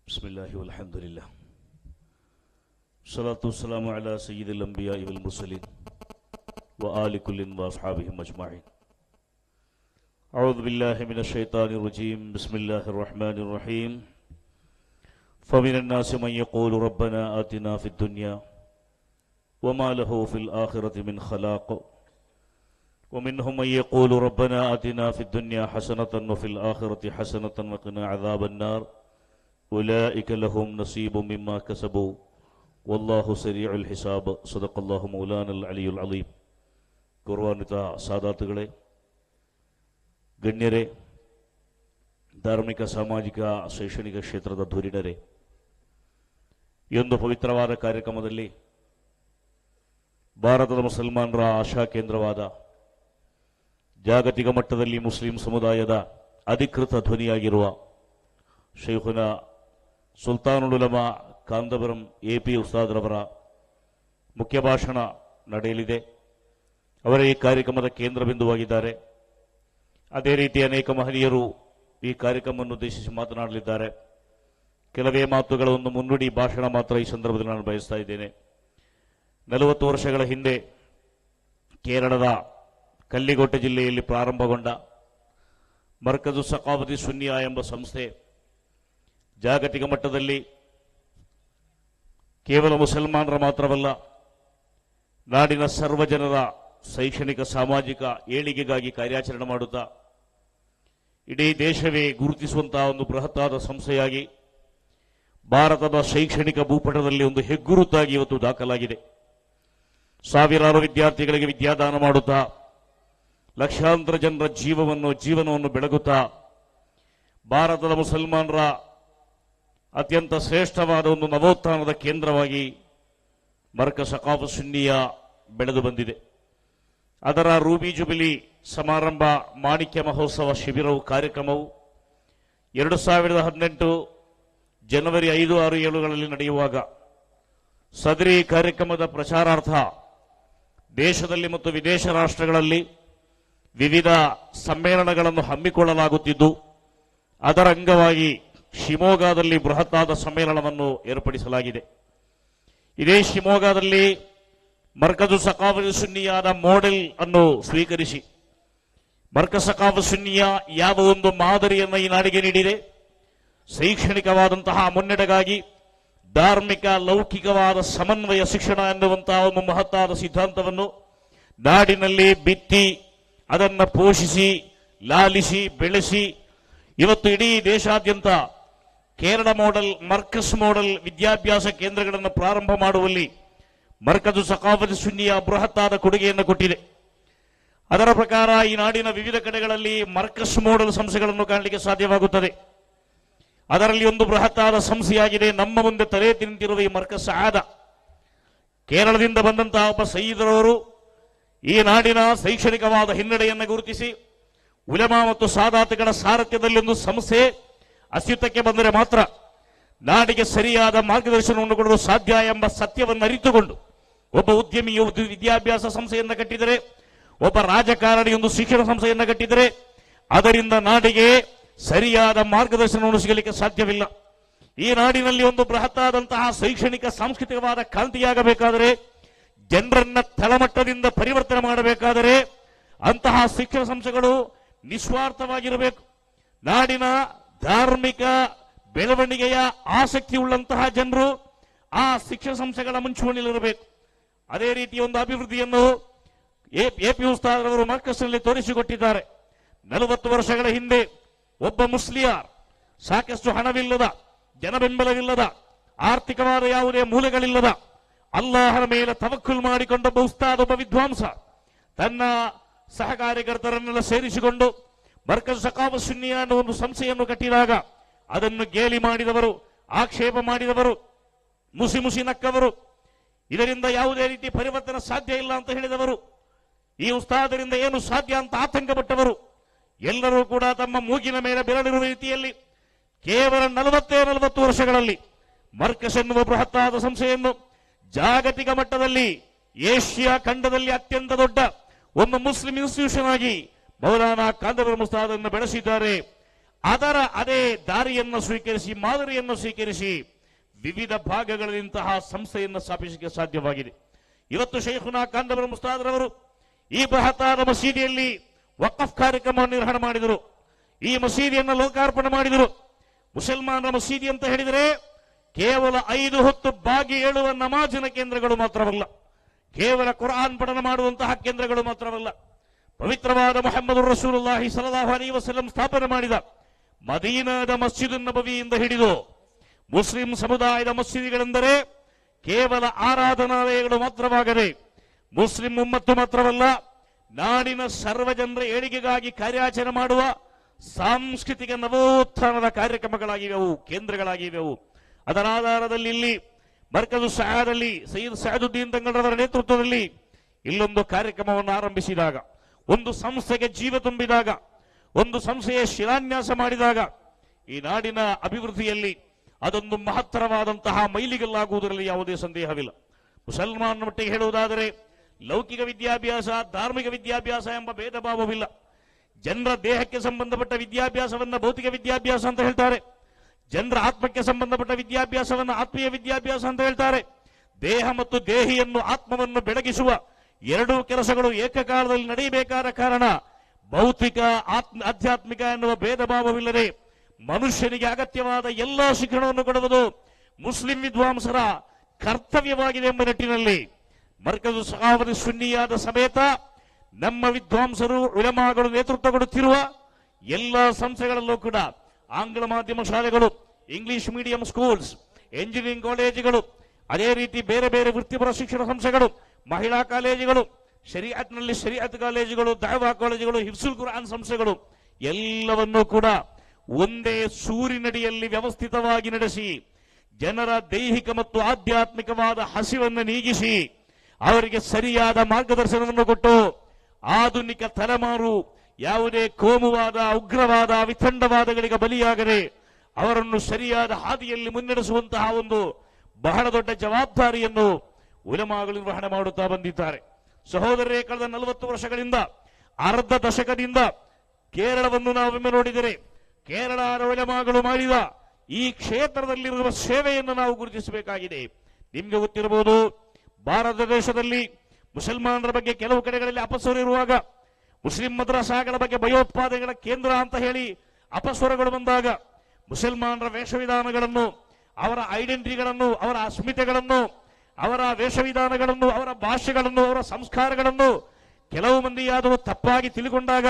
بسم الله والحمد لله الصلاة والسلام على سيد الأنبياء والمرسلين وآل كل وأصحابهم أجمعين أعوذ بالله من الشيطان الرجيم بسم الله الرحمن الرحيم فمن الناس من يقول ربنا آتنا في الدنيا وما له في الآخرة من خلاق ومنهم من يقول ربنا آتنا في الدنيا حسنة وفي الآخرة حسنة وقنا عذاب النار أولئك لهم نصيب مما كسبوا والله سريع الحساب صدق الله مولانا العلي العظيم ಗೌರವಾನ್ವಿತ ಸಾದಾತುಗಳೇ ಗಣ್ಯರೇ ಧಾರ್ಮಿಕ ಸಾಮಾಜಿಕ ಶೈಕ್ಷಣಿಕ ಕ್ಷೇತ್ರದ ಧುರೀಣರೇ ಈ ಒಂದು ಪವಿತ್ರವಾದ ಕಾರ್ಯಕ್ರಮದಲ್ಲಿ ಭಾರತದ ಮುಸಲ್ಮಾನರ ಆಶಾ ಕೇಂದ್ರವಾದ ಜಾಗತಿಕ ಮಟ್ಟದಲ್ಲಿ ಮುಸ್ಲಿಂ ಸಮುದಾಯದ ಅಧಿಕೃತ ಧ್ವನಿಯಾಗಿರುವ ಶೈಖುನ ಸುಲ್ತಾನುಲಮ ಕಾಂದಬರಂ ಎ ಪಿ ಉಸ್ತಾದ್ರವರ ಮುಖ್ಯ ಭಾಷಣ ನಡೆಯಲಿದೆ ಅವರ ಈ ಕಾರ್ಯಕ್ರಮದ ಕೇಂದ್ರ ಬಿಂದುವಾಗಿದ್ದಾರೆ ಅದೇ ರೀತಿ ಅನೇಕ ಮಹನೀಯರು ಈ ಕಾರ್ಯಕ್ರಮವನ್ನು ಉದ್ದೇಶಿಸಿ ಮಾತನಾಡಲಿದ್ದಾರೆ ಕೆಲವೇ ಮಾತುಗಳ ಒಂದು ಮುನ್ನುಡಿ ಭಾಷಣ ಮಾತ್ರ ಈ ಸಂದರ್ಭದಲ್ಲಿ ನಾನು ಬಯಸ್ತಾ ಇದ್ದೇನೆ ನಲವತ್ತು ವರ್ಷಗಳ ಹಿಂದೆ ಕೇರಳದ ಕಲ್ಲಿಗೋಟೆ ಜಿಲ್ಲೆಯಲ್ಲಿ ಪ್ರಾರಂಭಗೊಂಡ ಮರ್ಕಜು ಸಕಾವತಿ ಸುನ್ನಿಯಾ ಎಂಬ ಸಂಸ್ಥೆ ಜಾಗತಿಕ ಮಟ್ಟದಲ್ಲಿ ಕೇವಲ ಮುಸಲ್ಮಾನರ ಮಾತ್ರವಲ್ಲ ನಾಡಿನ ಸರ್ವ ಜನರ ಶೈಕ್ಷಣಿಕ ಸಾಮಾಜಿಕ ಏಳಿಗೆಗಾಗಿ ಕಾರ್ಯಾಚರಣೆ ಮಾಡುತ್ತಾ ಇಡೀ ದೇಶವೇ ಗುರುತಿಸುವಂತಹ ಒಂದು ಬೃಹತ್ತಾದ ಸಂಸ್ಥೆಯಾಗಿ ಭಾರತದ ಶೈಕ್ಷಣಿಕ ಭೂಪಟದಲ್ಲಿ ಒಂದು ಹೆಗ್ಗುರುತಾಗಿ ಇವತ್ತು ದಾಖಲಾಗಿದೆ ಸಾವಿರಾರು ವಿದ್ಯಾರ್ಥಿಗಳಿಗೆ ವಿದ್ಯಾದಾನ ಮಾಡುತ್ತಾ ಲಕ್ಷಾಂತರ ಜನರ ಜೀವವನ್ನು ಜೀವನವನ್ನು ಬೆಳಗುತ್ತಾ ಭಾರತದ ಮುಸಲ್ಮಾನರ ಅತ್ಯಂತ ಶ್ರೇಷ್ಠವಾದ ಒಂದು ನವೋತ್ಥಾನದ ಕೇಂದ್ರವಾಗಿ ಮರ್ಕ ಸಕಾಫ ಸುನ್ನಿಯ ಬೆಳೆದು ಬಂದಿದೆ ಅದರ ರೂಬಿ ಜುಬಿಲಿ ಸಮಾರಂಭ ಮಾಣಿಕ್ಯ ಮಹೋತ್ಸವ ಶಿಬಿರವು ಕಾರ್ಯಕ್ರಮವು ಎರಡು ಸಾವಿರದ ಹದಿನೆಂಟು ಜನವರಿ ಐದು ಆರು ಏಳುಗಳಲ್ಲಿ ನಡೆಯುವಾಗ ಸದರಿ ಕಾರ್ಯಕ್ರಮದ ಪ್ರಚಾರಾರ್ಥ ದೇಶದಲ್ಲಿ ಮತ್ತು ವಿದೇಶ ರಾಷ್ಟ್ರಗಳಲ್ಲಿ ವಿವಿಧ ಸಮ್ಮೇಳನಗಳನ್ನು ಹಮ್ಮಿಕೊಳ್ಳಲಾಗುತ್ತಿದ್ದು ಅದರ ಅಂಗವಾಗಿ ಶಿವಮೊಗ್ಗದಲ್ಲಿ ಬೃಹತ್ತಾದ ಸಮ್ಮೇಳನವನ್ನು ಏರ್ಪಡಿಸಲಾಗಿದೆ ಇದೇ ಶಿವಮೊಗ್ಗದಲ್ಲಿ ಮರ್ಕಜು ಸಕಾಫು ಸುನ್ನಿಯಾದ ಮಾಡೆಲ್ ಅನ್ನು ಸ್ವೀಕರಿಸಿ ಮರ್ಕ ಸಕಾಫು ಸುನ್ನಿಯ ಯಾವ ಒಂದು ಮಾದರಿಯನ್ನು ಈ ನಾಡಿಗೆ ನೀಡಿದೆ ಶೈಕ್ಷಣಿಕವಾದಂತಹ ಮುನ್ನಡೆಗಾಗಿ ಧಾರ್ಮಿಕ ಲೌಕಿಕವಾದ ಸಮನ್ವಯ ಶಿಕ್ಷಣ ಎನ್ನುವಂತಹ ಒಂದು ಮಹತ್ತಾದ ಸಿದ್ಧಾಂತವನ್ನು ನಾಡಿನಲ್ಲಿ ಬಿತ್ತಿ ಅದನ್ನು ಪೋಷಿಸಿ ಲಾಲಿಸಿ ಬೆಳೆಸಿ ಇವತ್ತು ಇಡೀ ದೇಶಾದ್ಯಂತ ಕೇರಳ ಮಾಡೆಲ್ ಮರ್ಕಸ್ ಮಾಡೆಲ್ ವಿದ್ಯಾಭ್ಯಾಸ ಕೇಂದ್ರಗಳನ್ನು ಪ್ರಾರಂಭ ಮಾಡುವಲ್ಲಿ ಮರ್ಕಜು ಸಕಾಫತ್ ಸುನ್ನಿಯ ಬೃಹತ್ತಾದ ಕೊಡುಗೆಯನ್ನು ಕೊಟ್ಟಿದೆ ಅದರ ಪ್ರಕಾರ ಈ ನಾಡಿನ ವಿವಿಧ ಕಡೆಗಳಲ್ಲಿ ಮರ್ಕಸ್ ಮಾಡೆಲ್ ಸಂಸ್ಥೆಗಳನ್ನು ಕಾಣಲಿಕ್ಕೆ ಸಾಧ್ಯವಾಗುತ್ತದೆ ಅದರಲ್ಲಿ ಒಂದು ಬೃಹತ್ತಾದ ಸಂಸ್ಥೆಯಾಗಿದೆ ನಮ್ಮ ಮುಂದೆ ತಲೆ ತಿಂತಿರುವ ಈ ಮರ್ಕಸ್ ಆದ ಕೇರಳದಿಂದ ಬಂದಂತಹ ಒಬ್ಬ ಸೈದರವರು ಈ ನಾಡಿನ ಶೈಕ್ಷಣಿಕವಾದ ಹಿನ್ನಡೆಯನ್ನು ಗುರುತಿಸಿ ಉಲಮಾ ಮತ್ತು ಸಾದಾತಗಳ ಸಾರಥ್ಯದಲ್ಲಿ ಒಂದು ಸಂಸ್ಥೆ ಅಸ್ತಿತ್ವಕ್ಕೆ ಬಂದರೆ ಮಾತ್ರ ನಾಡಿಗೆ ಸರಿಯಾದ ಮಾರ್ಗದರ್ಶನವನ್ನು ಕೊಡಲು ಸಾಧ್ಯ ಎಂಬ ಸತ್ಯವನ್ನು ಅರಿತುಕೊಂಡು ಒಬ್ಬ ಉದ್ಯಮಿಯು ಒಂದು ವಿದ್ಯಾಭ್ಯಾಸ ಸಂಸ್ಥೆಯನ್ನು ಕಟ್ಟಿದರೆ ಒಬ್ಬ ರಾಜಕಾರಣಿ ಒಂದು ಶಿಕ್ಷಣ ಸಂಸ್ಥೆಯನ್ನು ಕಟ್ಟಿದರೆ ಅದರಿಂದ ನಾಡಿಗೆ ಸರಿಯಾದ ಮಾರ್ಗದರ್ಶನವನ್ನು ಸಿಗಲಿಕ್ಕೆ ಸಾಧ್ಯವಿಲ್ಲ ಈ ನಾಡಿನಲ್ಲಿ ಒಂದು ಬೃಹತ್ತಾದಂತಹ ಶೈಕ್ಷಣಿಕ ಸಾಂಸ್ಕೃತಿಕವಾದ ಕ್ರಾಂತಿಯಾಗಬೇಕಾದರೆ ಜನರನ್ನ ತಳಮಟ್ಟದಿಂದ ಪರಿವರ್ತನೆ ಮಾಡಬೇಕಾದರೆ ಅಂತಹ ಶಿಕ್ಷಣ ಸಂಸ್ಥೆಗಳು ನಿಸ್ವಾರ್ಥವಾಗಿರಬೇಕು ನಾಡಿನ ಧಾರ್ಮಿಕ ಬೆಳವಣಿಗೆಯ ಆಸಕ್ತಿ ಉಳ್ಳಂತಹ ಜನರು ಆ ಶಿಕ್ಷಣ ಸಂಸ್ಥೆಗಳ ಮುಂಚೂಣಿಯಲ್ಲಿರಬೇಕು ಅದೇ ರೀತಿಯ ಒಂದು ಅಭಿವೃದ್ಧಿಯನ್ನು ಎಪಿ ಉಸ್ತಾದರವರು ಮರ್ಕಸ್ನಲ್ಲಿ ತೋರಿಸಿಕೊಟ್ಟಿದ್ದಾರೆ ನಲವತ್ತು ವರ್ಷಗಳ ಹಿಂದೆ ಒಬ್ಬ ಮುಸ್ಲಿಯಾರ್ ಸಾಕಷ್ಟು ಹಣವಿಲ್ಲದ ಜನಬೆಂಬಲವಿಲ್ಲದ ಆರ್ಥಿಕವಾದ ಯಾವುದೇ ಮೂಲೆಗಳಿಲ್ಲದ ಅಲ್ಲಾಹನ ಮೇಲೆ ತವಕ್ಕುಲ್ ಮಾಡಿಕೊಂಡೊಬ್ಬ ಉಸ್ತಾದ್ ಒಬ್ಬ ವಿದ್ವಾಂಸ ತನ್ನ ಸಹಕಾರ್ಯಕರ್ತರನ್ನೆಲ್ಲ ಸೇರಿಸಿಕೊಂಡು ಮರ್ಕಜ್ ಸಕಾವ ಸುನ್ನಿಯ ಅನ್ನೋ ಒಂದು ಸಂಸ್ಥೆಯನ್ನು ಕಟ್ಟಿದಾಗ ಅದನ್ನು ಗೇಲಿ ಮಾಡಿದವರು ಆಕ್ಷೇಪ ಮಾಡಿದವರು ಮುಸಿ ಮುಸಿ ನಕ್ಕವರು ಇದರಿಂದ ಯಾವುದೇ ರೀತಿ ಪರಿವರ್ತನೆ ಸಾಧ್ಯ ಇಲ್ಲ ಅಂತ ಹೇಳಿದವರು ಈ ಉಸ್ತಾದರಿಂದ ಏನು ಸಾಧ್ಯ ಅಂತ ಆತಂಕಪಟ್ಟವರು ಎಲ್ಲರೂ ಕೂಡ ತಮ್ಮ ಮೂಗಿನ ಮೇಲೆ ಬೆರಳಿರುವ ರೀತಿಯಲ್ಲಿ ಕೇವಲ ನಲವತ್ತೇ ನಲವತ್ತು ವರ್ಷಗಳಲ್ಲಿ ಮರ್ಕಸ್ ಎನ್ನುವ ಬೃಹತ್ತಾದ ಸಂಸ್ಥೆಯನ್ನು ಜಾಗತಿಕ ಮಟ್ಟದಲ್ಲಿ ಏಷ್ಯಾ ಖಂಡದಲ್ಲಿ ಅತ್ಯಂತ ದೊಡ್ಡ ಒಂದು ಮುಸ್ಲಿಂ ಇನ್ಸ್ಟಿಟ್ಯೂಷನ್ ಆಗಿ ಮೌಲಾನಾ ಕಾಂದಬರ ಮುಸ್ತಾದನ್ನು ಬೆಳೆಸಿದ್ದಾರೆ ಅದರ ಅದೇ ದಾರಿಯನ್ನು ಸ್ವೀಕರಿಸಿ ಮಾದರಿಯನ್ನು ಸ್ವೀಕರಿಸಿ ವಿವಿಧ ಭಾಗಗಳಲ್ಲಿ ಇಂತಹ ಸಂಸ್ಥೆಯನ್ನು ಸ್ಥಾಪಿಸಲಿಕ್ಕೆ ಸಾಧ್ಯವಾಗಿದೆ ಇವತ್ತು ಶೈಖುನಾ ಕಾಂದಬರ ಮುಸ್ತಾದ್ರವರು ಈ ಬೃಹತ್ತಾದ ಮಸೀದಿಯಲ್ಲಿ ವಕಫ್ ಕಾರ್ಯಕ್ರಮವನ್ನು ನಿರ್ವಹಣೆ ಮಾಡಿದರು ಈ ಮಸೀದಿಯನ್ನು ಲೋಕಾರ್ಪಣೆ ಮಾಡಿದರು ಮುಸಲ್ಮಾನರ ಮಸೀದಿ ಅಂತ ಹೇಳಿದರೆ ಕೇವಲ ಐದು ಹೊತ್ತು ಬಾಗಿ ಏಳುವ ನಮಾಜಿನ ಕೇಂದ್ರಗಳು ಮಾತ್ರವಲ್ಲ ಕೇವಲ ಕುರಾನ್ ಪಠನ ಮಾಡುವಂತಹ ಕೇಂದ್ರಗಳು ಮಾತ್ರವಲ್ಲ ಪವಿತ್ರವಾದ ಮೊಹಮ್ಮದ್ ರಸೂಲುಲ್ಲಾಹಿ ಸಲಹು ಅಲೈ ವಸಲ್ಲಂ ಸ್ಥಾಪನೆ ಮಾಡಿದ ಮದೀನಾದ ಮಸ್ಜಿದ್ ನಬವಿಯಿಂದ ಹಿಡಿದು ಮುಸ್ಲಿಂ ಸಮುದಾಯದ ಮಸೀದಿಗಳೆಂದರೆ ಕೇವಲ ಆರಾಧನಾಲಯಗಳು ಮಾತ್ರವಾಗದೆ ಮುಸ್ಲಿಂ ಉಮ್ಮತ್ತು ಮಾತ್ರವಲ್ಲ ನಾಡಿನ ಸರ್ವ ಜನರ ಏಳಿಗೆಗಾಗಿ ಕಾರ್ಯಾಚರಣೆ ಮಾಡುವ ಸಾಂಸ್ಕೃತಿಕ ನವೋತ್ಥಾನದ ಕಾರ್ಯಕ್ರಮಗಳಾಗಿವೆ ಅವು ಕೇಂದ್ರಗಳಾಗಿವೆ ಅವು ಅದರ ಆಧಾರದಲ್ಲಿ ಇಲ್ಲಿ ಮರ್ಕಜು ಸಹಾದಲ್ಲಿ ಸೈಯದ್ ಸಹದುದ್ದೀನ್ ತಂಗಳರವರ ನೇತೃತ್ವದಲ್ಲಿ ಇಲ್ಲೊಂದು ಕಾರ್ಯಕ್ರಮವನ್ನು ಆರಂಭಿಸಿದಾಗ ಒಂದು ಸಂಸ್ಥೆಗೆ ಜೀವ ತುಂಬಿದಾಗ ಒಂದು ಸಂಸ್ಥೆಯ ಶಿಲಾನ್ಯಾಸ ಮಾಡಿದಾಗ ಈ ನಾಡಿನ ಅಭಿವೃದ್ಧಿಯಲ್ಲಿ ಅದೊಂದು ಮಹತ್ತರವಾದಂತಹ ಮೈಲಿಗಲ್ಲಾಗುವುದರಲ್ಲಿ ಯಾವುದೇ ಸಂದೇಹವಿಲ್ಲ ಮುಸಲ್ಮಾನ ಮಟ್ಟಿಗೆ ಹೇಳುವುದಾದರೆ ಲೌಕಿಕ ವಿದ್ಯಾಭ್ಯಾಸ ಧಾರ್ಮಿಕ ವಿದ್ಯಾಭ್ಯಾಸ ಎಂಬ ಭೇದ ಭಾವವಿಲ್ಲ ಜನರ ದೇಹಕ್ಕೆ ಸಂಬಂಧಪಟ್ಟ ವಿದ್ಯಾಭ್ಯಾಸವನ್ನ ಭೌತಿಕ ವಿದ್ಯಾಭ್ಯಾಸ ಅಂತ ಹೇಳ್ತಾರೆ ಜನರ ಆತ್ಮಕ್ಕೆ ಸಂಬಂಧಪಟ್ಟ ವಿದ್ಯಾಭ್ಯಾಸವನ್ನ ಆತ್ಮೀಯ ವಿದ್ಯಾಭ್ಯಾಸ ಅಂತ ಹೇಳ್ತಾರೆ ದೇಹ ಮತ್ತು ದೇಹಿಯನ್ನು ಆತ್ಮವನ್ನು ಬೆಳಗಿಸುವ ಎರಡೂ ಕೆಲಸಗಳು ಏಕಕಾಲದಲ್ಲಿ ನಡೆಯಬೇಕಾದ ಕಾರಣ ಭೌತಿಕ ಆತ್ಮ ಆಧ್ಯಾತ್ಮಿಕ ಎನ್ನುವ ಭೇದ ಭಾವವಿಲ್ಲದೆ ಮನುಷ್ಯನಿಗೆ ಅಗತ್ಯವಾದ ಎಲ್ಲಾ ಶಿಕ್ಷಣವನ್ನು ಕೊಡುವುದು ಮುಸ್ಲಿಂ ವಿದ್ವಾಂಸರ ಕರ್ತವ್ಯವಾಗಿದೆ ಎಂಬ ನಿಟ್ಟಿನಲ್ಲಿ ಮರ್ಕಜು ಸಹಾವರಿ ಸುನ್ನಿಯಾದ ಸಮೇತ ನಮ್ಮ ವಿದ್ವಾಂಸರು ಉಲಮಾಗಳು ನೇತೃತ್ವ ಕೊಡುತ್ತಿರುವ ಎಲ್ಲ ಸಂಸ್ಥೆಗಳಲ್ಲೂ ಕೂಡ ಆಂಗ್ಲ ಮಾಧ್ಯಮ ಶಾಲೆಗಳು ಇಂಗ್ಲಿಷ್ ಮೀಡಿಯಂ ಸ್ಕೂಲ್ಸ್ ಎಂಜಿನಿಯರಿಂಗ್ ಕಾಲೇಜುಗಳು ಅದೇ ರೀತಿ ಬೇರೆ ಬೇರೆ ವೃತ್ತಿಪರ ಶಿಕ್ಷಣ ಸಂಸ್ಥೆಗಳು ಮಹಿಳಾ ಕಾಲೇಜುಗಳು ಶರಿಯತ್ನಲ್ಲಿ ಶರಿಯತ್ ಕಾಲೇಜುಗಳು ದಾವಾ ಕಾಲೇಜುಗಳು ಹಿಫ್ಸುಲ್ ಕುರಾನ್ ಸಂಸ್ಥೆಗಳು ಎಲ್ಲವನ್ನೂ ಕೂಡ ಒಂದೇ ಸೂರಿನಡಿಯಲ್ಲಿ ವ್ಯವಸ್ಥಿತವಾಗಿ ನಡೆಸಿ ಜನರ ದೈಹಿಕ ಮತ್ತು ಆಧ್ಯಾತ್ಮಿಕವಾದ ಹಸಿವನ್ನು ನೀಗಿಸಿ ಅವರಿಗೆ ಸರಿಯಾದ ಮಾರ್ಗದರ್ಶನವನ್ನು ಕೊಟ್ಟು ಆಧುನಿಕ ತಲೆಮಾರು ಯಾವುದೇ ಕೋಮುವಾದ ಉಗ್ರವಾದ ವಿತಂಡವಾದಗಳಿಗೆ ಬಲಿಯಾಗದೆ ಅವರನ್ನು ಸರಿಯಾದ ಹಾದಿಯಲ್ಲಿ ಮುನ್ನಡೆಸುವಂತಹ ಒಂದು ಬಹಳ ದೊಡ್ಡ ಜವಾಬ್ದಾರಿಯನ್ನು ಉಲಮಾಗಳು ನಿರ್ವಹಣೆ ಮಾಡುತ್ತಾ ಬಂದಿದ್ದಾರೆ ಸಹೋದರರೇ ಕಳೆದ ನಲವತ್ತು ವರ್ಷಗಳಿಂದ ಅರ್ಧ ದಶಕದಿಂದ ಕೇರಳವನ್ನು ನಾವೊಮ್ಮೆ ನೋಡಿದರೆ ಕೇರಳ ಉಲಮಾಗಳು ಮಾಡಿದ ಈ ಕ್ಷೇತ್ರದಲ್ಲಿರುವ ಸೇವೆಯನ್ನು ನಾವು ಗುರುತಿಸಬೇಕಾಗಿದೆ ನಿಮ್ಗೆ ಗೊತ್ತಿರಬಹುದು ಭಾರತ ದೇಶದಲ್ಲಿ ಮುಸಲ್ಮಾನರ ಬಗ್ಗೆ ಕೆಲವು ಕಡೆಗಳಲ್ಲಿ ಅಪಸ್ವರ ಇರುವಾಗ ಮುಸ್ಲಿಂ ಮದ್ರಸಾಗಳ ಬಗ್ಗೆ ಭಯೋತ್ಪಾದನೆಗಳ ಕೇಂದ್ರ ಅಂತ ಹೇಳಿ ಅಪಸ್ವರಗಳು ಬಂದಾಗ ಮುಸಲ್ಮಾನರ ವೇಷವಿಧಾನಗಳನ್ನು ಅವರ ಐಡೆಂಟಿಟಿಗಳನ್ನು ಅವರ ಅಸ್ಮಿತೆಗಳನ್ನು ಅವರ ವೇಷವಿಧಾನಗಳನ್ನು ಅವರ ಭಾಷೆಗಳನ್ನು ಅವರ ಸಂಸ್ಕಾರಗಳನ್ನು ಕೆಲವು ಮಂದಿಯಾದರೂ ತಪ್ಪಾಗಿ ತಿಳಿಕೊಂಡಾಗ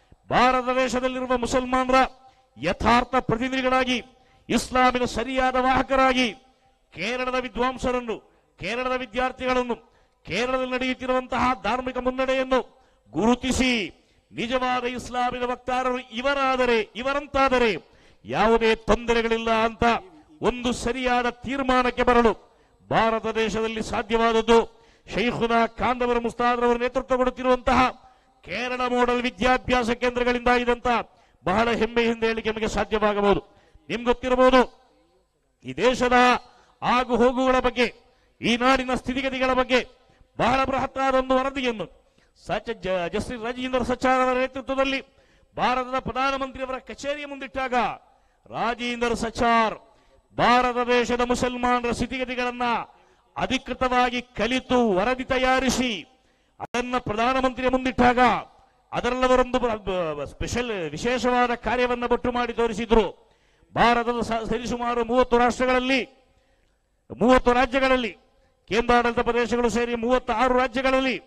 ಭಾರತ ದೇಶದಲ್ಲಿರುವ ಮುಸಲ್ಮಾನರ ಯಥಾರ್ಥ ಪ್ರತಿನಿಧಿಗಳಾಗಿ ಇಸ್ಲಾಮಿನ ಸರಿಯಾದ ವಾಹಕರಾಗಿ ಕೇರಳದ ವಿದ್ವಾಂಸರನ್ನು ಕೇರಳದ ವಿದ್ಯಾರ್ಥಿಗಳನ್ನು ಕೇರಳದಲ್ಲಿ ನಡೆಯುತ್ತಿರುವಂತಹ ಧಾರ್ಮಿಕ ಮುನ್ನಡೆಯನ್ನು ಗುರುತಿಸಿ ನಿಜವಾದ ಇಸ್ಲಾಮಿನ ವಕ್ತಾರರು ಇವರಾದರೆ ಇವರಂತಾದರೆ ಯಾವುದೇ ತೊಂದರೆಗಳಿಲ್ಲ ಅಂತ ಒಂದು ಸರಿಯಾದ ತೀರ್ಮಾನಕ್ಕೆ ಬರಲು ಭಾರತ ದೇಶದಲ್ಲಿ ಸಾಧ್ಯವಾದದ್ದು ಶೈಖುನ ಕಾಂದವರ ಮುಸ್ತಾದ್ರವರ ನೇತೃತ್ವ ಕೊಡುತ್ತಿರುವಂತಹ ಕೇರಳ ಮೋಡಲ್ ವಿದ್ಯಾಭ್ಯಾಸ ಕೇಂದ್ರಗಳಿಂದ ಇದಂತ ಬಹಳ ಹೆಮ್ಮೆಯಿಂದ ಹೇಳಿಕೆ ನಮಗೆ ಸಾಧ್ಯವಾಗಬಹುದು ನಿಮ್ಗೆ ಗೊತ್ತಿರಬಹುದು ಈ ದೇಶದ ಆಗು ಹೋಗುಗಳ ಬಗ್ಗೆ ಈ ನಾಡಿನ ಸ್ಥಿತಿಗತಿಗಳ ಬಗ್ಗೆ ಬಹಳ ಬೃಹತ್ತಾದ ಒಂದು ವರದಿಯನ್ನು ಸಚ ಜ- ಜಸ್ಟಿಸ್ ರಾಜೇಂದ್ರ ಸಚಾರ್ ಅವರ ನೇತೃತ್ವದಲ್ಲಿ ಭಾರತದ ಪ್ರಧಾನಮಂತ್ರಿಯವರ ಕಚೇರಿಯ ಮುಂದಿಟ್ಟಾಗ ರಾಜೇಂದ್ರ ಸಚಾರ್ ಭಾರತ ದೇಶದ ಮುಸಲ್ಮಾನರ ಸ್ಥಿತಿಗತಿಗಳನ್ನ ಅಧಿಕೃತವಾಗಿ ಕಲಿತು ವರದಿ ತಯಾರಿಸಿ ಅದನ್ನ ಪ್ರಧಾನಮಂತ್ರಿಯ ಮುಂದಿಟ್ಟಾಗ ಅದರಲ್ಲವರೊಂದು ಬ- ಬ- ಸ್ಪೆಷಲ್ ವಿಶೇಷವಾದ ಕಾರ್ಯವನ್ನ ಬಟ್ಟು ಮಾಡಿ ತೋರಿಸಿದ್ರು ಭಾರತದ ಸ- ಸರಿಸುಮಾರು ಮೂವತ್ತು ರಾಷ್ಟ್ರಗಳಲ್ಲಿ ಮೂವತ್ತು ರಾಜ್ಯಗಳಲ್ಲಿ ಕೇಂದ್ರಾಡಳಿತ ಪ್ರದೇಶಗಳು ಸೇರಿ ಮೂವತ್ತಾರು ರಾಜ್ಯಗಳಲ್ಲಿ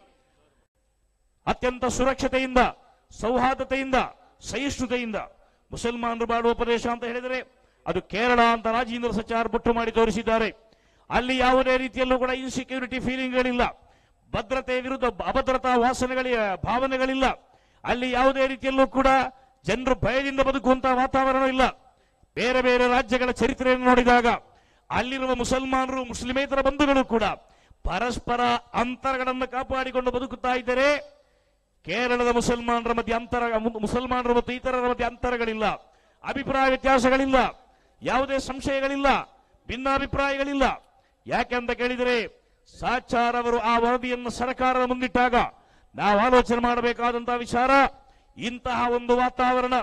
ಅತ್ಯಂತ ಸುರಕ್ಷತೆಯಿಂದ ಸೌಹಾರ್ದತೆಯಿಂದ ಸಹಿಷ್ಣುತೆಯಿಂದ ಮುಸಲ್ಮಾನರು ಬಾಳುವ ಪ್ರದೇಶ ಅಂತ ಹೇಳಿದರೆ ಅದು ಕೇರಳ ಅಂತ ರಾಜೇಂದ್ರ ಸಚಾರ್ ಬೊಟ್ಟು ಮಾಡಿ ತೋರಿಸಿದ್ದಾರೆ ಅಲ್ಲಿ ಯಾವುದೇ ರೀತಿಯಲ್ಲೂ ಕೂಡ ಇನ್ಸೆಕ್ಯೂರಿಟಿ ಫೀಲಿಂಗ್ಗಳಿಲ್ಲ ಭದ್ರತೆ ವಿರುದ್ಧ ಅಭದ್ರತಾ ವಾಸನೆಗಳ ಭಾವನೆಗಳಿಲ್ಲ ಅಲ್ಲಿ ಯಾವುದೇ ರೀತಿಯಲ್ಲೂ ಕೂಡ ಜನರು ಭಯದಿಂದ ಬದುಕುವಂತಹ ವಾತಾವರಣ ಇಲ್ಲ ಬೇರೆ ಬೇರೆ ರಾಜ್ಯಗಳ ಚರಿತ್ರೆಯನ್ನು ನೋಡಿದಾಗ ಅಲ್ಲಿರುವ ಮುಸಲ್ಮಾನರು ಮುಸ್ಲಿಮೇತರ ಬಂಧುಗಳು ಕೂಡ ಪರಸ್ಪರ ಅಂತರಗಳನ್ನು ಕಾಪಾಡಿಕೊಂಡು ಬದುಕುತ್ತಾ ಇದ್ದರೆ ಕೇರಳದ ಮುಸಲ್ಮಾನರ ಮಧ್ಯೆ ಅಂತರ ಮು- ಮುಸಲ್ಮಾನರ ಮತ್ತು ಇತರರ ಮಧ್ಯೆ ಅಂತರಗಳಿಲ್ಲ ಅಭಿಪ್ರಾಯ ವ್ಯತ್ಯಾಸಗಳಿಲ್ಲ ಯಾವುದೇ ಸಂಶಯಗಳಿಲ್ಲ ಭಿನ್ನಾಭಿಪ್ರಾಯಗಳಿಲ್ಲ ಯಾಕೆಂತ ಕೇಳಿದರೆ ಸಾಚಾರ್ ಅವರು ಆ ವರದಿಯನ್ನು ಸರ್ಕಾರದ ಮುಂದಿಟ್ಟಾಗ ನಾವು ಆಲೋಚನೆ ಮಾಡಬೇಕಾದಂತಹ ವಿಚಾರ ಇಂತಹ ಒಂದು ವಾತಾವರಣ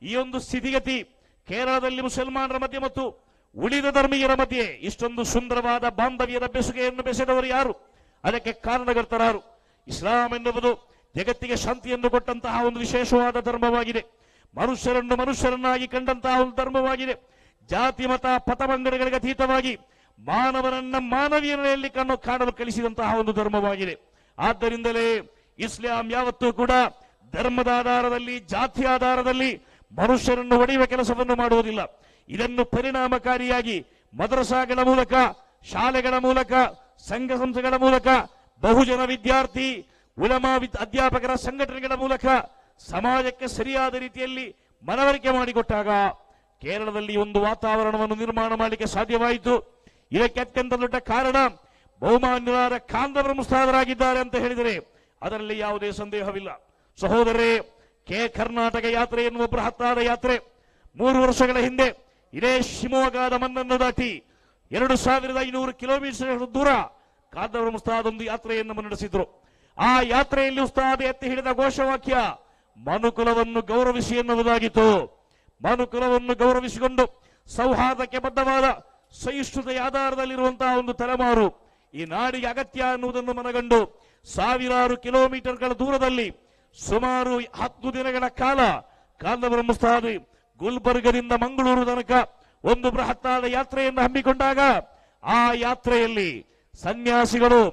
ಈ ಒಂದು ಸ್ಥಿತಿಗತಿ ಕೇರಳದಲ್ಲಿ ಮುಸಲ್ಮಾನರ ಮಧ್ಯೆ ಮತ್ತು ಉಳಿದ ಧರ್ಮೀಯರ ಮಧ್ಯೆ ಇಷ್ಟೊಂದು ಸುಂದರವಾದ ಬಾಂಧವ್ಯದ ಬೆಸುಗೆಯನ್ನು ಬೆಸೆದವರು ಯಾರು ಅದಕ್ಕೆ ಕಾರಣಕರ್ತರಾರು ಇಸ್ಲಾಂ ಎನ್ನುವುದು ಜಗತ್ತಿಗೆ ಶಾಂತಿಯನ್ನು ಕೊಟ್ಟಂತಹ ಒಂದು ವಿಶೇಷವಾದ ಧರ್ಮವಾಗಿದೆ ಮನುಷ್ಯರನ್ನು ಮನುಷ್ಯರನ್ನಾಗಿ ಕಂಡಂತಹ ಒಂದು ಧರ್ಮವಾಗಿದೆ ಜಾತಿ ಮತ ಪಥಪಂಗಡಗಳಿಗೆ ಅತೀತವಾಗಿ ಮಾನವನನ್ನ ಮಾನವೀಯತೆಯಲ್ಲಿ ಕಣ್ಣು ಕಾಣಲು ಕಲಿಸಿದಂತಹ ಒಂದು ಧರ್ಮವಾಗಿದೆ ಆದ್ದರಿಂದಲೇ ಇಸ್ಲಾಂ ಯಾವತ್ತೂ ಕೂಡ ಧರ್ಮದ ಆಧಾರದಲ್ಲಿ ಜಾತಿ ಆಧಾರದಲ್ಲಿ ಮನುಷ್ಯರನ್ನು ಹೊಡೆಯುವ ಕೆಲಸವನ್ನು ಮಾಡುವುದಿಲ್ಲ ಇದನ್ನು ಪರಿಣಾಮಕಾರಿಯಾಗಿ ಮದ್ರಸಾಗಳ ಮೂಲಕ ಶಾಲೆಗಳ ಮೂಲಕ ಸಂಘ ಸಂಸ್ಥೆಗಳ ಮೂಲಕ ಬಹುಜನ ವಿದ್ಯಾರ್ಥಿ ಉಲಮಾ ವಿದ್- ಅಧ್ಯಾಪಕರ ಸಂಘಟನೆಗಳ ಮೂಲಕ ಸಮಾಜಕ್ಕೆ ಸರಿಯಾದ ರೀತಿಯಲ್ಲಿ ಮನವರಿಕೆ ಮಾಡಿಕೊಟ್ಟಾಗ ಕೇರಳದಲ್ಲಿ ಒಂದು ವಾತಾವರಣವನ್ನು ನಿರ್ಮಾಣ ಮಾಡಲಿಕ್ಕೆ ಸಾಧ್ಯವಾಯಿತು ಇದಕ್ಕೆ ಅತ್ಯಂತ ದೊಡ್ಡ ಕಾರಣ ಬಹುಮಾನ್ಯರಾದ ಕಾಂದವರ ಮುಸ್ತಾದರಾಗಿದ್ದಾರೆ ಅಂತ ಹೇಳಿದರೆ ಅದರಲ್ಲಿ ಯಾವುದೇ ಸಂದೇಹವಿಲ್ಲ ಸಹೋದರರೇ ಕೆ ಕರ್ನಾಟಕ ಯಾತ್ರೆ ಎನ್ನುವ ಬೃಹತ್ತಾದ ಯಾತ್ರೆ ಮೂರು ವರ್ಷಗಳ ಹಿಂದೆ ಇದೇ ಶಿವಮೊಗ್ಗದ ಮಣ್ಣನ್ನು ದಾಟಿ ಎರಡು ಸಾವಿರದ ಐನೂರು ಕಿಲೋಮೀಟರ್ ದೂರ ಕಾದವರ ಮುಸ್ತಾದ್ ಒಂದು ಯಾತ್ರೆಯನ್ನು ಮುನ್ನಡೆಸಿದ್ರು ಆ ಯಾತ್ರೆಯಲ್ಲಿ ಉಸ್ತಾದ್ ಎತ್ತಿ ಹಿಡಿದ ಘೋಷವಾಕ್ಯ ಮನುಕುಲವನ್ನು ಗೌರವಿಸಿ ಎನ್ನುವುದಾಗಿತ್ತು ಮನುಕುಲವನ್ನು ಗೌರವಿಸಿಕೊಂಡು ಸೌಹಾರ್ದಕ್ಕೆ ಬದ್ಧವಾದ ಸಹಿಷ್ಣುತೆಯ ಆಧಾರದಲ್ಲಿರುವಂತಹ ಒಂದು ತಲೆಮಾರು ಈ ನಾಡಿಗೆ ಅಗತ್ಯ ಅನ್ನುವುದನ್ನು ಮನಗಂಡು ಸಾವಿರಾರು ಕಿಲೋಮೀಟರ್ಗಳ ದೂರದಲ್ಲಿ ಸುಮಾರು ಹತ್ತು ದಿನಗಳ ಕಾಲ ಕಾಂದವರ ಮುಸ್ತಾದಿ ಗುಲ್ಬರ್ಗದಿಂದ ಮಂಗಳೂರು ತನಕ ಒಂದು ಬೃಹತ್ತಾದ ಯಾತ್ರೆಯನ್ನು ಹಮ್ಮಿಕೊಂಡಾಗ ಆ ಯಾತ್ರೆಯಲ್ಲಿ ಸನ್ಯಾಸಿಗಳು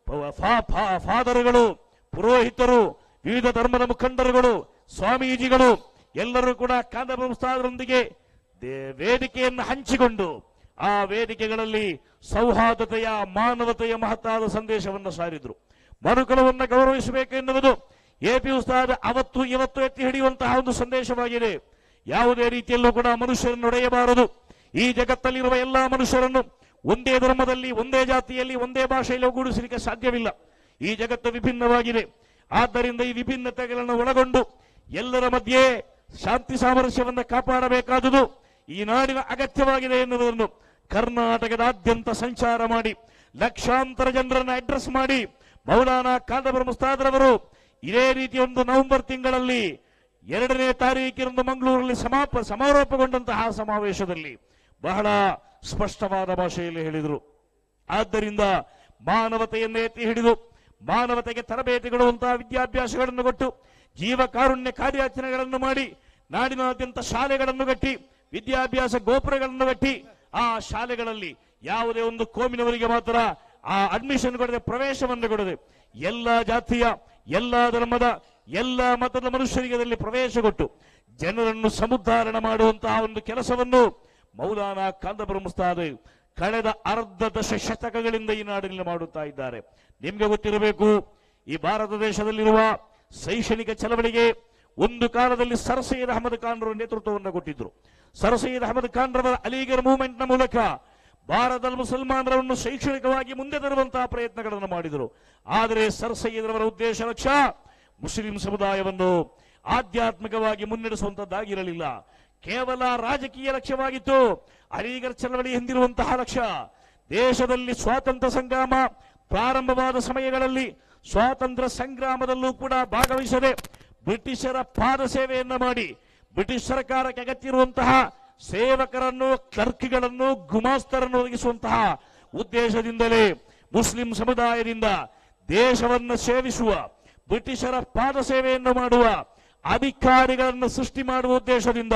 ಫಾ- ಫಾ- ಫಾದರುಗಳು ಪುರೋಹಿತರು ವಿವಿಧ ಧರ್ಮದ ಮುಖಂಡರುಗಳು ಸ್ವಾಮೀಜಿಗಳು ಎಲ್ಲರೂ ಕೂಡ ಕಾಂದವರ ಮುಸ್ತಾದರೊಂದಿಗೆ ದೇ- ವೇದಿಕೆಯನ್ನು ಹಂಚಿಕೊಂಡು ಆ ವೇದಿಕೆಗಳಲ್ಲಿ ಸೌಹಾರ್ದತೆಯ ಮಾನವತೆಯ ಮಹತ್ತಾದ ಸಂದೇಶವನ್ನು ಸಾರಿದ್ರು ಮನುಕುಲವನ್ನು ಗೌರವಿಸಬೇಕು ಎನ್ನುವುದು ಎಪಿ ಉಸ್ತಾದ್ ಅವತ್ತು ಇವತ್ತು ಎತ್ತಿ ಹಿಡಿಯುವಂತಹ ಒಂದು ಸಂದೇಶವಾಗಿದೆ ಯಾವುದೇ ರೀತಿಯಲ್ಲೂ ಕೂಡ ಮನುಷ್ಯರನ್ನು ಹೊಡೆಯಬಾರದು ಈ ಜಗತ್ತಲ್ಲಿರುವ ಎಲ್ಲಾ ಮನುಷ್ಯರನ್ನು ಒಂದೇ ಧರ್ಮದಲ್ಲಿ ಒಂದೇ ಜಾತಿಯಲ್ಲಿ ಒಂದೇ ಭಾಷೆಯಲ್ಲಿ ಒಗ್ಗೂಡಿಸಲಿಕ್ಕೆ ಸಾಧ್ಯವಿಲ್ಲ ಈ ಜಗತ್ತು ವಿಭಿನ್ನವಾಗಿದೆ ಆದ್ದರಿಂದ ಈ ವಿಭಿನ್ನತೆಗಳನ್ನು ಒಳಗೊಂಡು ಎಲ್ಲರ ಮಧ್ಯೆ ಶಾಂತಿ ಸಾಮರಸ್ಯವನ್ನು ಕಾಪಾಡಬೇಕಾದುದು ಈ ನಾಡಿನ ಅಗತ್ಯವಾಗಿದೆ ಎನ್ನುವುದನ್ನು ಕರ್ನಾಟಕದಾದ್ಯಂತ ಸಂಚಾರ ಮಾಡಿ ಲಕ್ಷಾಂತರ ಜನರನ್ನು ಅಡ್ರೆಸ್ ಮಾಡಿ ಮೌಲಾನಾ ಕಾಂದಬರ ಮುಸ್ತಾದ್ರವರು ಇದೇ ರೀತಿ ಒಂದು ನವೆಂಬರ್ ತಿಂಗಳಲ್ಲಿ ಎರಡನೇ ತಾರೀಕಿನಂದು ಮಂಗಳೂರಲ್ಲಿ ಸಮಾಪ ಸಮಾರೋಪಗೊಂಡಂತಹ ಸಮಾವೇಶದಲ್ಲಿ ಬಹಳ ಸ್ಪಷ್ಟವಾದ ಭಾಷೆಯಲ್ಲಿ ಹೇಳಿದರು ಆದ್ದರಿಂದ ಮಾನವತೆಯನ್ನು ಎತ್ತಿ ಹಿಡಿದು ಮಾನವತೆಗೆ ತರಬೇತಿ ಕೊಡುವಂತಹ ವಿದ್ಯಾಭ್ಯಾಸಗಳನ್ನು ಕೊಟ್ಟು ಜೀವ ಕಾರುಣ್ಯ ಕಾರ್ಯಾಚರಣೆಗಳನ್ನು ಮಾಡಿ ನಾಡಿನಾದ್ಯಂತ ಶಾಲೆಗಳನ್ನು ಕಟ್ಟಿ ವಿದ್ಯಾಭ್ಯಾಸ ಗೋಪುರಗಳನ್ನು ಕಟ್ಟಿ ಆ ಶಾಲೆಗಳಲ್ಲಿ ಯಾವುದೇ ಒಂದು ಕೋಮಿನವರಿಗೆ ಮಾತ್ರ ಆ ಅಡ್ಮಿಷನ್ ಕೊಡದೆ ಪ್ರವೇಶವನ್ನು ಕೊಡದೆ ಎಲ್ಲ ಜಾತಿಯ ಎಲ್ಲ ಧರ್ಮದ ಎಲ್ಲ ಮತದ ಮನುಷ್ಯರಿಗೆ ಅದರಲ್ಲಿ ಪ್ರವೇಶ ಕೊಟ್ಟು ಜನರನ್ನು ಸಮುದ್ಧಾರಣ ಮಾಡುವಂತಹ ಒಂದು ಕೆಲಸವನ್ನು ಮೌಲಾನಾ ಕಾಂದಬರ ಮುಸ್ತಾದ್ ಕಳೆದ ಅರ್ಧ ದಶ ಶತಕಗಳಿಂದ ಈ ನಾಡಿನಲ್ಲಿ ಮಾಡುತ್ತಾ ಇದ್ದಾರೆ ನಿಮ್ಗೆ ಗೊತ್ತಿರಬೇಕು ಈ ಭಾರತ ದೇಶದಲ್ಲಿರುವ ಶೈಕ್ಷಣಿಕ ಚಳವಳಿಗೆ ಒಂದು ಕಾಲದಲ್ಲಿ ಸರ್ ಸೈಯದ್ ಅಹಮದ್ ಖಾನ್ ರವರ ನೇತೃತ್ವವನ್ನು ಕೊಟ್ಟಿದ್ರು ಸರ್ ಸೈಯದ್ ಅಹಮದ್ ಖಾನ್ ರವರ ಅಲಿಗರ್ ಮೂವ್ಮೆಂಟ್ ನ ಮೂಲಕ ಭಾರತದ ಮುಸಲ್ಮಾನರನ್ನು ಶೈಕ್ಷಣಿಕವಾಗಿ ಮುಂದೆ ತರುವಂತಹ ಪ್ರಯತ್ನಗಳನ್ನು ಮಾಡಿದರು ಆದರೆ ಸರ್ ಸೈಯದ್ ರವರ ಉದ್ದೇಶ ಲಕ್ಷ್ಯ ಮುಸ್ಲಿಂ ಸಮುದಾಯವನ್ನು ಆಧ್ಯಾತ್ಮಿಕವಾಗಿ ಮುನ್ನಡೆಸುವಂತದ್ದಾಗಿರಲಿಲ್ಲ ಕೇವಲ ರಾಜಕೀಯ ಲಕ್ಷ್ಯವಾಗಿತ್ತು ಅಲಿಗರ್ ಚಳವಳಿ ಹೊಂದಿರುವಂತಹ ಲಕ್ಷ್ಯ ದೇಶದಲ್ಲಿ ಸ್ವಾತಂತ್ರ್ಯ ಸಂಗ್ರಾಮ ಪ್ರಾರಂಭವಾದ ಸಮಯಗಳಲ್ಲಿ ಸ್ವಾತಂತ್ರ್ಯ ಸಂಗ್ರಾಮದಲ್ಲೂ ಕೂಡ ಭಾಗವಹಿಸದೆ ಬ್ರಿಟಿಷರ ಪಾದ ಸೇವೆಯನ್ನ ಮಾಡಿ ಬ್ರಿಟಿಷ್ ಸರ್ಕಾರಕ್ಕೆ ಅಗತ್ಯ ಇರುವಂತಹ ಸೇವಕರನ್ನು ಕ್ಲರ್ಕ್ಗಳನ್ನು ಗುಮಾಸ್ತರನ್ನು ಒದಗಿಸುವಂತಹ ಉದ್ದೇಶದಿಂದಲೇ ಮುಸ್ಲಿಂ ಸಮುದಾಯದಿಂದ ದೇಶವನ್ನು ಸೇವಿಸುವ ಬ್ರಿಟಿಷರ ಪಾದ ಸೇವೆಯನ್ನು ಮಾಡುವ ಅಧಿಕಾರಿಗಳನ್ನು ಸೃಷ್ಟಿ ಮಾಡುವ ಉದ್ದೇಶದಿಂದ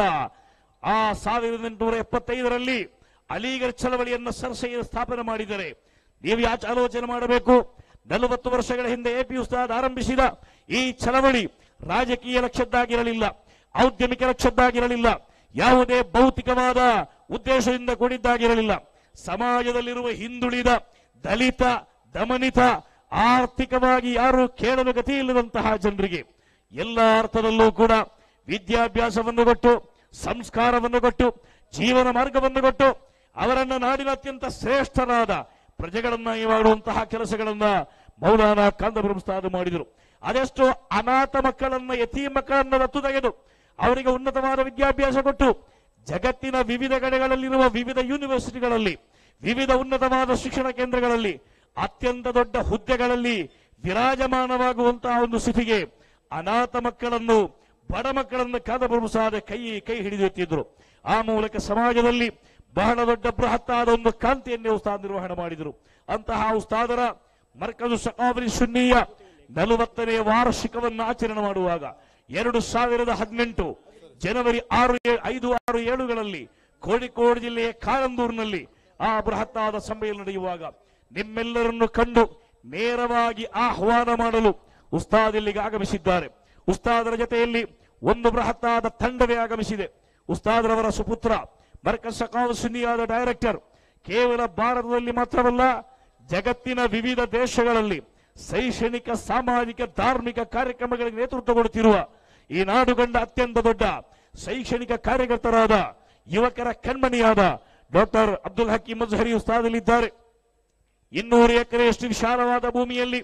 ಆ ಸಾವಿರದ ಎಂಟುನೂರ ಎಪ್ಪತ್ತೈದರಲ್ಲಿ ಅಲಿಗರ್ ಚಳವಳಿಯನ್ನು ಸರ್ಸೆಯ ಸ್ಥಾಪನೆ ಮಾಡಿದರೆ ನೀವು ಯಾಕೆ ಆಲೋಚನೆ ಮಾಡಬೇಕು ನಲವತ್ತು ವರ್ಷಗಳ ಹಿಂದೆ ಎಪಿ ಉಸ್ತಾದ್ ಆರಂಭಿಸಿದ ಈ ಚಳವಳಿ ರಾಜಕೀಯ ಲಕ್ಷ್ಯದ್ದಾಗಿರಲಿಲ್ಲ ಔದ್ಯಮಿಕ ಲಕ್ಷ್ಯದ್ದಾಗಿರಲಿಲ್ಲ ಯಾವುದೇ ಭೌತಿಕವಾದ ಉದ್ದೇಶದಿಂದ ಕೂಡಿದ್ದಾಗಿರಲಿಲ್ಲ ಸಮಾಜದಲ್ಲಿರುವ ಹಿಂದುಳಿದ ದಲಿತ ದಮನಿತ ಆರ್ಥಿಕವಾಗಿ ಯಾರು ಕೇಳಲು ಗತಿ ಇಲ್ಲದಂತಹ ಜನರಿಗೆ ಎಲ್ಲ ಅರ್ಥದಲ್ಲೂ ಕೂಡ ವಿದ್ಯಾಭ್ಯಾಸವನ್ನು ಕೊಟ್ಟು ಸಂಸ್ಕಾರವನ್ನು ಕೊಟ್ಟು ಜೀವನ ಮಾರ್ಗವನ್ನು ಕೊಟ್ಟು ಅವರನ್ನ ನಾಡಿನ ಅತ್ಯಂತ ಶ್ರೇಷ್ಠರಾದ ಪ್ರಜೆಗಳನ್ನಾಗಿ ಮಾಡುವಂತಹ ಕೆಲಸಗಳನ್ನ ಮೌಲಾನಾ ಕಾಂದಬ್ರಹ್ಮಸ್ತಾದ ಮಾಡಿದರು ಅದೆಷ್ಟು ಅನಾಥ ಮಕ್ಕಳನ್ನ ಯತಿ ಮಕ್ಕಳನ್ನ ದತ್ತು ತೆಗೆದು ಅವರಿಗೆ ಉನ್ನತವಾದ ವಿದ್ಯಾಭ್ಯಾಸ ಕೊಟ್ಟು ಜಗತ್ತಿನ ವಿವಿಧ ಕಡೆಗಳಲ್ಲಿರುವ ವಿವಿಧ ಯೂನಿವರ್ಸಿಟಿಗಳಲ್ಲಿ ವಿವಿಧ ಉನ್ನತವಾದ ಶಿಕ್ಷಣ ಕೇಂದ್ರಗಳಲ್ಲಿ ಅತ್ಯಂತ ದೊಡ್ಡ ಹುದ್ದೆಗಳಲ್ಲಿ ವಿರಾಜಮಾನವಾಗುವಂತಹ ಒಂದು ಸ್ಥಿತಿಗೆ ಅನಾಥ ಮಕ್ಕಳನ್ನು ಬಡ ಮಕ್ಕಳನ್ನು ಕಾದಬರು ಸಹ ಕೈ ಕೈ ಹಿಡಿದುತ್ತಿದ್ರು ಆ ಮೂಲಕ ಸಮಾಜದಲ್ಲಿ ಬಹಳ ದೊಡ್ಡ ಬೃಹತ್ತಾದ ಒಂದು ಕ್ರಾಂತಿಯನ್ನೇ ಉಸ್ತಾದ್ ನಿರ್ವಹಣೆ ಮಾಡಿದರು ಅಂತಹ ಉಸ್ತಾದರ ಮರ್ಕಜು ಸಕಾಬರಿ ಸುನ್ನಿಯ ನಲವತ್ತನೇ ವಾರ್ಷಿಕವನ್ನು ಆಚರಣೆ ಮಾಡುವಾಗ ಎರಡು ಸಾವಿರದ ಹದಿನೆಂಟು ಜನವರಿ ಆರು ಏ- ಐದು ಆರು ಏಳುಗಳಲ್ಲಿ ಕೋಳಿಕೋಡು ಜಿಲ್ಲೆಯ ಕಾರಂದೂರಿನಲ್ಲಿ ಆ ಬೃಹತ್ತಾದ ಸಮ್ಮೇಳನ ನಡೆಯುವಾಗ ನಿಮ್ಮೆಲ್ಲರನ್ನು ಕಂಡು ನೇರವಾಗಿ ಆಹ್ವಾನ ಮಾಡಲು ಉಸ್ತಾದ್ ಇಲ್ಲಿಗೆ ಆಗಮಿಸಿದ್ದಾರೆ ಉಸ್ತಾದರ ಜೊತೆಯಲ್ಲಿ ಒಂದು ಬೃಹತ್ತಾದ ತಂಡವೇ ಆಗಮಿಸಿದೆ ಉಸ್ತಾದರವರ ಸುಪುತ್ರ ಮರ್ಕಸ್ ಸಕಾವ್ ಸುನ್ನಿಯಾದ ಡೈರೆಕ್ಟರ್ ಕೇವಲ ಭಾರತದಲ್ಲಿ ಮಾತ್ರವಲ್ಲ ಜಗತ್ತಿನ ವಿವಿಧ ದೇಶಗಳಲ್ಲಿ ಶೈಕ್ಷಣಿಕ ಸಾಮಾಜಿಕ ಧಾರ್ಮಿಕ ಕಾರ್ಯಕ್ರಮಗಳಿಗೆ ನೇತೃತ್ವ ಕೊಡುತ್ತಿರುವ ಈ ನಾಡು ಕಂಡ ಅತ್ಯಂತ ದೊಡ್ಡ ಶೈಕ್ಷಣಿಕ ಕಾರ್ಯಕರ್ತರಾದ ಯುವಕರ ಕಣ್ಮಣಿಯಾದ ಡಾಕ್ಟರ್ ಅಬ್ದುಲ್ ಹಕೀಂ ಮಜ್ಹರಿ ಉಸ್ತಾದಲ್ಲಿದ್ದಾರೆ ಇನ್ನೂರು ಎಕರೆಯಷ್ಟು ವಿಶಾಲವಾದ ಭೂಮಿಯಲ್ಲಿ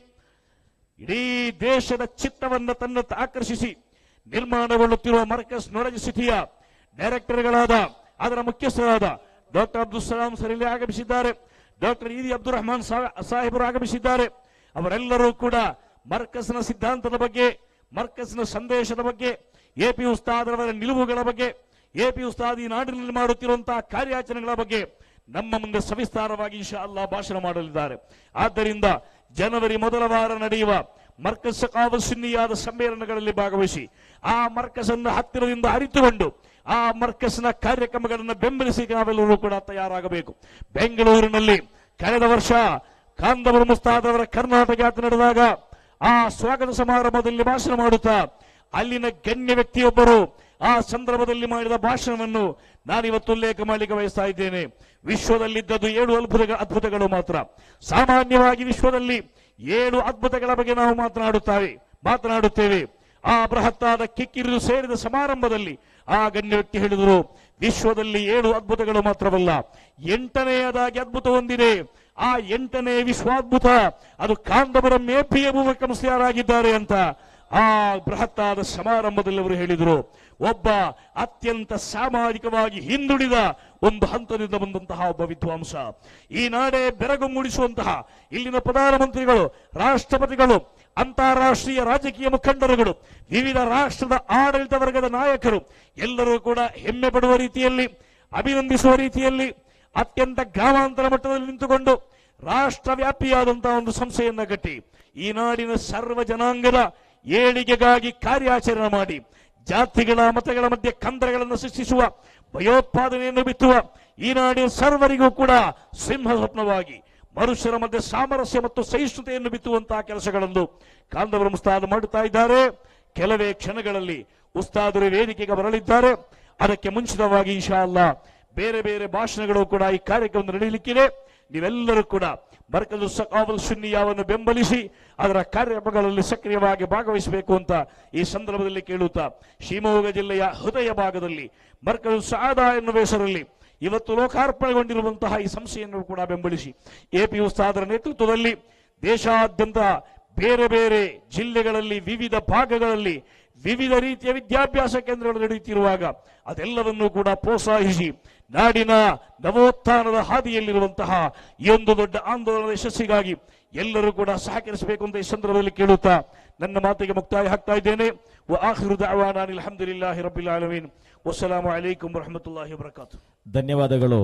ಇಡೀ ದೇಶದ ಚಿತ್ತವನ್ನು ತನ್ನತ್ತ ಆಕರ್ಷಿಸಿ ನಿರ್ಮಾಣಗೊಳ್ಳುತ್ತಿರುವ ಮರ್ಕಸ್ ನಾಲೆಜ್ ಸಿಟಿಯ ಡೈರೆಕ್ಟರ್ಗಳಾದ ಅದರ ಮುಖ್ಯಸ್ಥರಾದ ಡಾಕ್ಟರ್ ಅಬ್ದುಲ್ ಸಲಾಂ ಸರ್ ಇಲ್ಲಿ ಆಗಮಿಸಿದ್ದಾರೆ ಡಾಕ್ಟರ್ ಇದಿ ಅಬ್ದುಲ್ ರಹಮಾನ್ ಸಾ- ಸಾಹೇಬರು ಆಗಮಿಸಿದ್ದಾರೆ ಅವರೆಲ್ಲರೂ ಕೂಡ ಮರ್ಕಸ್ನ ಸಿದ್ಧಾಂತದ ಬಗ್ಗೆ ಮರ್ಕಸ್ನ ಸಂದೇಶದ ಬಗ್ಗೆ ಎಪಿ ಉಸ್ತಾದರವರ ನಿಲುವುಗಳ ಬಗ್ಗೆ ಎಪಿ ಉಸ್ತಾದ್ ಈ ನಾಡಿನಲ್ಲಿ ಮಾಡುತ್ತಿರುವಂತಹ ಕಾರ್ಯಾಚರಣೆಗಳ ಬಗ್ಗೆ ನಮ್ಮ ಮುಂದೆ ಸವಿಸ್ತಾರವಾಗಿ ಇನ್ಶಾ ಅಲ್ಲಾ ಭಾಷಣ ಮಾಡಲಿದ್ದಾರೆ ಆದ್ದರಿಂದ ಜನವರಿ ಮೊದಲ ವಾರ ನಡೆಯುವ ಮರ್ಕಸ್ ಸಕಾವ ಸುನ್ನಿಯಾದ ಸಮ್ಮೇಳನಗಳಲ್ಲಿ ಭಾಗವಹಿಸಿ ಆ ಮರ್ಕಸ್ ಅನ್ನು ಹತ್ತಿರದಿಂದ ಅರಿತುಕೊಂಡು ಆ ಮರ್ಕಸ್ನ ಕಾರ್ಯಕ್ರಮಗಳನ್ನು ಬೆಂಬಲಿಸಿ ನಾವೆಲ್ಲರೂ ಕೂಡ ತಯಾರಾಗಬೇಕು ಬೆಂಗಳೂರಿನಲ್ಲಿ ಕಳೆದ ವರ್ಷ ಕಾಂದವರ ಮುಸ್ತಾದವರ ಕರ್ನಾಟಕ ಯಾತ್ರೆ ನಡೆದಾಗ ಆ ಸ್ವಾಗತ ಸಮಾರಂಭದಲ್ಲಿ ಭಾಷಣ ಮಾಡುತ್ತಾ ಅಲ್ಲಿನ ಗಣ್ಯ ವ್ಯಕ್ತಿಯೊಬ್ಬರು ಆ ಸಂದರ್ಭದಲ್ಲಿ ಮಾಡಿದ ಭಾಷಣವನ್ನು ನಾನಿವತ್ತು ಉಲ್ಲೇಖ ಮಾಡಲಿಕ್ಕೆ ಬಯಸ್ತಾ ಇದ್ದೇನೆ ವಿಶ್ವದಲ್ಲಿದ್ದದ್ದು ಏಳು ಅದ್ಭುತ ಅದ್ಭುತಗಳು ಮಾತ್ರ ಸಾಮಾನ್ಯವಾಗಿ ವಿಶ್ವದಲ್ಲಿ ಏಳು ಅದ್ಭುತಗಳ ಬಗ್ಗೆ ನಾವು ಮಾತನಾಡುತ್ತೇವೆ ಮಾತನಾಡುತ್ತೇವೆ ಆ ಬೃಹತ್ತಾದ ಕಿಕ್ಕಿರಿದು ಸೇರಿದ ಸಮಾರಂಭದಲ್ಲಿ ಆ ಗಣ್ಯ ವ್ಯಕ್ತಿ ಹೇಳಿದರು ವಿಶ್ವದಲ್ಲಿ ಏಳು ಅದ್ಭುತಗಳು ಮಾತ್ರವಲ್ಲ ಎಂಟನೆಯದಾಗಿ ಅದ್ಭುತ ಹೊಂದಿದೆ ಆ ಎಂಟನೇ ವಿಶ್ವಾದ್ಭುತ ಅದು ಕಾಂದವರ ಮೇಪಿಯ ಮೂಲಕ ಮುಸ್ಲಿಯರಾಗಿದ್ದಾರೆ ಅಂತ ಆ ಬೃಹತ್ತಾದ ಸಮಾರಂಭದಲ್ಲಿ ಅವರು ಹೇಳಿದರು ಒಬ್ಬ ಅತ್ಯಂತ ಸಾಮಾಜಿಕವಾಗಿ ಹಿಂದುಳಿದ ಒಂದು ಹಂತದಿಂದ ಬಂದಂತಹ ಒಬ್ಬ ವಿದ್ವಾಂಸ ಈ ನಾಡೇ ಬೆರಗುಂಗುಡಿಸುವಂತಹ ಇಲ್ಲಿನ ಪ್ರಧಾನಮಂತ್ರಿಗಳು ರಾಷ್ಟ್ರಪತಿಗಳು ಅಂತಾರಾಷ್ಟ್ರೀಯ ರಾಜಕೀಯ ಮುಖಂಡರುಗಳು ವಿವಿಧ ರಾಷ್ಟ್ರದ ಆಡಳಿತ ವರ್ಗದ ನಾಯಕರು ಎಲ್ಲರೂ ಕೂಡ ಹೆಮ್ಮೆ ಪಡುವ ರೀತಿಯಲ್ಲಿ ಅಭಿನಂದಿಸುವ ರೀತಿಯಲ್ಲಿ ಅತ್ಯಂತ ಗ್ರಾಮಾಂತರ ಮಟ್ಟದಲ್ಲಿ ನಿಂತುಕೊಂಡು ರಾಷ್ಟ್ರವ್ಯಾಪಿಯಾದಂತಹ ಒಂದು ಸಂಸ್ಥೆಯನ್ನ ಕಟ್ಟಿ ಈ ನಾಡಿನ ಸರ್ವ ಜನಾಂಗದ ಏಳಿಗೆಗಾಗಿ ಕಾರ್ಯಾಚರಣೆ ಮಾಡಿ ಜಾತಿಗಳ ಮತಗಳ ಮಧ್ಯೆ ಕಂದರಗಳನ್ನು ಸೃಷ್ಟಿಸುವ ಭಯೋತ್ಪಾದನೆಯನ್ನು ಬಿತ್ತುವ ಈ ನಾಡಿನ ಸರ್ವರಿಗೂ ಕೂಡ ಸಿಂಹ ಸ್ವಪ್ನವಾಗಿ ಮನುಷ್ಯರ ಮಧ್ಯೆ ಸಾಮರಸ್ಯ ಮತ್ತು ಸಹಿಷ್ಣುತೆಯನ್ನು ಬಿತ್ತುವಂತಹ ಕೆಲಸಗಳನ್ನು ಕಾಂದವರ ಮುಸ್ತಾದ್ ಮಾಡುತ್ತಾ ಇದ್ದಾರೆ ಕೆಲವೇ ಕ್ಷಣಗಳಲ್ಲಿ ಉಸ್ತಾದರು ವೇದಿಕೆಗೆ ಬರಲಿದ್ದಾರೆ ಅದಕ್ಕೆ ಮುಂಚಿತವಾಗಿ ಇನ್ಶಾ ಅಲ್ಲಾ ಬೇರೆ ಬೇರೆ ಭಾಷಣಗಳು ಕೂಡ ಈ ಕಾರ್ಯಕ್ರಮ ನಡೆಯಲಿಕ್ಕಿದೆ ನೀವೆಲ್ಲರೂ ಕೂಡ ಮರ್ಕಜು ಸಕಾವಲ್ ಸುನ್ನಿಯಾವನ್ನು ಬೆಂಬಲಿಸಿ ಅದರ ಕಾರ್ಯಕ್ರಮಗಳಲ್ಲಿ ಸಕ್ರಿಯವಾಗಿ ಭಾಗವಹಿಸಬೇಕು ಅಂತ ಈ ಸಂದರ್ಭದಲ್ಲಿ ಕೇಳುತ್ತಾ ಶಿವಮೊಗ್ಗ ಜಿಲ್ಲೆಯ ಹೃದಯ ಭಾಗದಲ್ಲಿ ಮರ್ಕಜು ಸಾದಾ ಎನ್ನುವ ಹೆಸರಲ್ಲಿ ಇವತ್ತು ಲೋಕಾರ್ಪಣೆಗೊಂಡಿರುವಂತಹ ಈ ಸಂಸ್ಥೆಯನ್ನು ಕೂಡ ಬೆಂಬಲಿಸಿ ಎಪಿ ಉಸ್ತಾದರ ನೇತೃತ್ವದಲ್ಲಿ ದೇಶಾದ್ಯಂತ ಬೇರೆ ಬೇರೆ ಜಿಲ್ಲೆಗಳಲ್ಲಿ ವಿವಿಧ ಭಾಗಗಳಲ್ಲಿ ವಿವಿಧ ರೀತಿಯ ವಿದ್ಯಾಭ್ಯಾಸ ಕೇಂದ್ರಗಳು ನಡೆಯುತ್ತಿರುವಾಗ ಅದೆಲ್ಲವನ್ನೂ ಕೂಡ ಪ್ರೋತ್ಸಾಹಿಸಿ ನಾಡಿನ ನವೋತ್ಥಾನದ ಹಾದಿಯಲ್ಲಿರುವಂತಹ ಈ ಒಂದು ದೊಡ್ಡ ಆಂದೋಲನದ ಯಶಸ್ಸಿಗಾಗಿ ಎಲ್ಲರೂ ಕೂಡ ಸಹಕರಿಸಬೇಕು ಅಂತ ಈ ಸಂದರ್ಭದಲ್ಲಿ ಕೇಳುತ್ತಾ ನನ್ನ ಮಾತಿಗೆ ಮುಕ್ತಾಯ ಹಾಕ್ತಾ ಇದ್ದೇನೆ ಆಖಿರು ದಾವಾನ ಅಲ್ಹಮ್ದುಲಿಲ್ಲಾಹಿ ರಬ್ಬಿಲ್ ಆಲಮೀನ್ ವಸ್ಸಲಾಮು ಅಲೈಕುಂ ವರಹಮತುಲ್ಲಾಹಿ ವಬರಕಾತು ಧನ್ಯವಾದಗಳು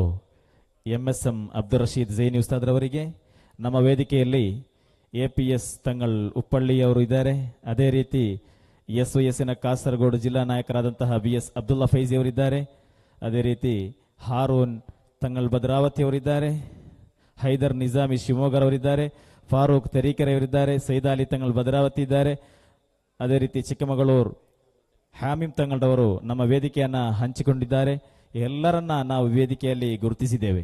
M S M Abdul Rasheed Zaini ಉಸ್ತಾದ್ರವರಿಗೆ ನಮ್ಮ ವೇದಿಕೆಯಲ್ಲಿ ಎ ಪಿ ಎಸ್ ತಂಗಳ್ ಉಪ್ಪಳ್ಳಿಯವರು ಇದ್ದಾರೆ ಅದೇ ರೀತಿ ಎಸ್ ಒ ಎಸ್ಸಿನ ಕಾಸರಗೋಡು ಜಿಲ್ಲಾ ನಾಯಕರಾದಂತಹ ಬಿ ಎಸ್ ಅಬ್ದುಲ್ಲಾ ಫೈಜಿ ಅವರಿದ್ದಾರೆ ಅದೇ ರೀತಿ ಹಾರೂನ್ ತಂಗಳ್ ಭದ್ರಾವತಿ ಅವರಿದ್ದಾರೆ ಹೈದರ್ ನಿಜಾಮಿ ಶಿವಮೊಗ್ಗರವರಿದ್ದಾರೆ ಫಾರೂಕ್ ತರೀಕೆರೆಯವರಿದ್ದಾರೆ ಸೈದಾ ಅಲಿ ತಂಗಳ್ ಭದ್ರಾವತಿ ಇದ್ದಾರೆ ಅದೇ ರೀತಿ ಚಿಕ್ಕಮಗಳೂರು ಹ್ಯಾಮಿಮ್ ತಂಗಳವರು ನಮ್ಮ ವೇದಿಕೆಯನ್ನ ಹಂಚಿಕೊಂಡಿದ್ದಾರೆ ಎಲ್ಲರನ್ನ ನಾವು ವೇದಿಕೆಯಲ್ಲಿ ಗುರುತಿಸಿದ್ದೇವೆ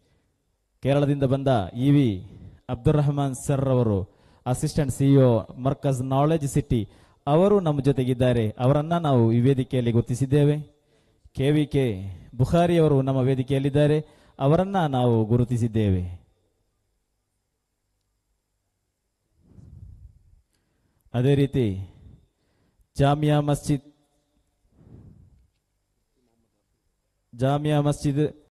ಕೇರಳದಿಂದ ಬಂದ E V Abdul Rahman sir ಅವರು assistant CEO Markaz knowledge city ಅವರು ನಮ್ಮ ಜೊತೆಗಿದ್ದಾರೆ ಅವರನ್ನ ನಾವು ಈ ವೇದಿಕೆಯಲ್ಲಿ ಗುರುತಿಸಿದ್ದೇವೆ ಕೆ ವಿ ಕೆ ಬುಖಾರಿ ಅವರು ನಮ್ಮ ವೇದಿಕೆಯಲ್ಲಿದ್ದಾರೆ ಅವರನ್ನ ನಾವು ಗುರುತಿಸಿದ್ದೇವೆ ಅದೇ ರೀತಿ ಜಾಮಿಯಾ ಮಸ್ಜಿದ್ ಜಾಮಿಯಾ ಮಸ್ಜಿದ್